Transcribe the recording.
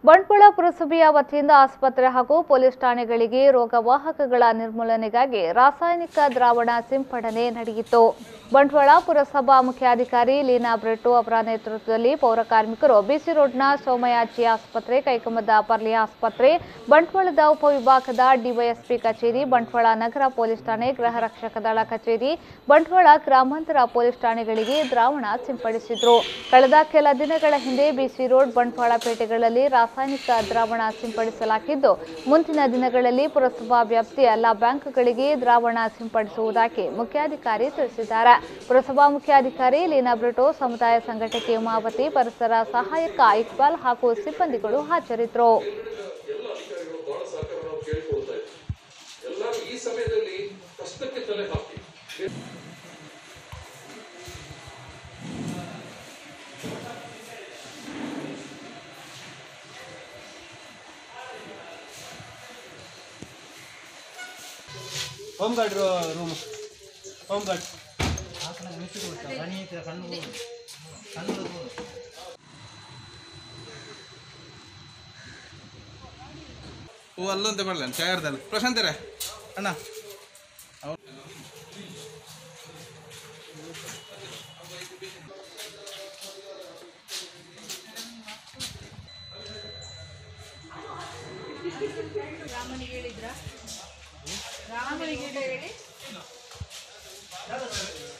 ಬಂಟ್ವಾಳ ಪುರಸಭೆಯ ವತಿಯಿಂದ ಆಸ್ಪತ್ರೆ ಹಾಗೂ ಪೊಲೀಸ್ ಠಾಣೆಗಳಿಗೆ ರೋಗವಾಹಕಗಳ ನಿರ್ಮೂಲನೆಗಾಗಿ ರಾಸಾಯನಿಕ ದ್ರಾವಣ ಸಿಂಪಡಣೆ ನಡೆಯಿತು ಬಂಟ್ವಾಳ ಪುರಸಭಾ ಮುಖ್ಯಾಧಿಕಾರಿ ಲೀನಾ ಬ್ರೆಟ್ಟು ಅವರ ನೇತೃತ್ವದಲ್ಲಿ ಪೌರ ಕಾರ್ಮಿಕರು ಬಿಸಿ ರೋಡ್ನ ಸೋಮಯಾಜಿ ಆಸ್ಪತ್ರೆ ಕೈಕಮದ ಪರ್ಲಿ ಆಸ್ಪತ್ರೆ ಬಂಟ್ವಾಳದ ಉಪವಿಭಾಗದ ಡಿವೈಎಸ್ಪಿ ಕಚೇರಿ ಬಂಟ್ವಾಳ ನಗರ ಪೊಲೀಸ್ ಠಾಣೆ ಗೃಹ ರಕ್ಷಕ ದಳ ಕಚೇರಿ ಬಂಟ್ವಾಳ ಗ್ರಾಮಾಂತರ ಪೊಲೀಸ್ ಠಾಣೆಗಳಿಗೆ ದ್ರಾವಣ ಸಿಂಪಡಿಸಿದ್ರು ಕಳೆದ ಕೆಲ ದಿನಗಳ ಹಿಂದೆ ಬಿಸಿ ರೋಡ್ ಬಂಟ್ವಾಳ ಪೇಟೆಗಳಲ್ಲಿ ರಾಸಾಯನಿಕ ದ್ರಾವಣ ಸಿಂಪಡಿಸಲಾಗಿದ್ದು ಮುಂದಿನ ದಿನಗಳಲ್ಲಿ ಪುರಸಭಾ ವ್ಯಾಪ್ತಿಯ ಎಲ್ಲ ಬ್ಯಾಂಕ್ಗಳಿಗೆ ದ್ರಾವಣ ಸಿಂಪಡಿಸುವುದಾಗಿ ಮುಖ್ಯಾಧಿಕಾರಿ ತಿಳಿಸಿದ್ದಾರೆ ಪುರಸಭಾ ಮುಖ್ಯಾಧಿಕಾರಿ ಲೀನಾ ಬ್ರಿಟೋ ಸಮುದಾಯ ಸಂಘಟಕಿ ಉಮಾವತಿ ಪರಿಸರ ಸಹಾಯಕ ಇಕ್ಬಾಲ್ ಹಾಗೂ ಸಿಬ್ಬಂದಿಗಳು ಹಾಜರಿದ್ದರು ಎಲ್ಲ ಅಧಿಕಾರಿಗಳು ಬಹಳ ಸಹಕಾರ ನಾವು ಕೇಳಿಕೊಳ್ತಾ ಇದ್ದೀವಿ ಎಲ್ಲರೂ ಈ ಸಮಯದಲ್ಲಿ ಕಷ್ಟಕ್ಕೆ ತಲೆ ಹಾಕಿ home guard room home guard ಓ ಅಲ್ಲಂತೆ ಬರಲ್ಲ ಚಾಯರ್ದಲ್ಲ ಪ್ರಶಾಂತರೇ ಅಣ್ಣ ರಾಮನಿಗೆ ಹೇಳಿದ್ರ ರಾಮನಿಗೆ ಹೇಳಿ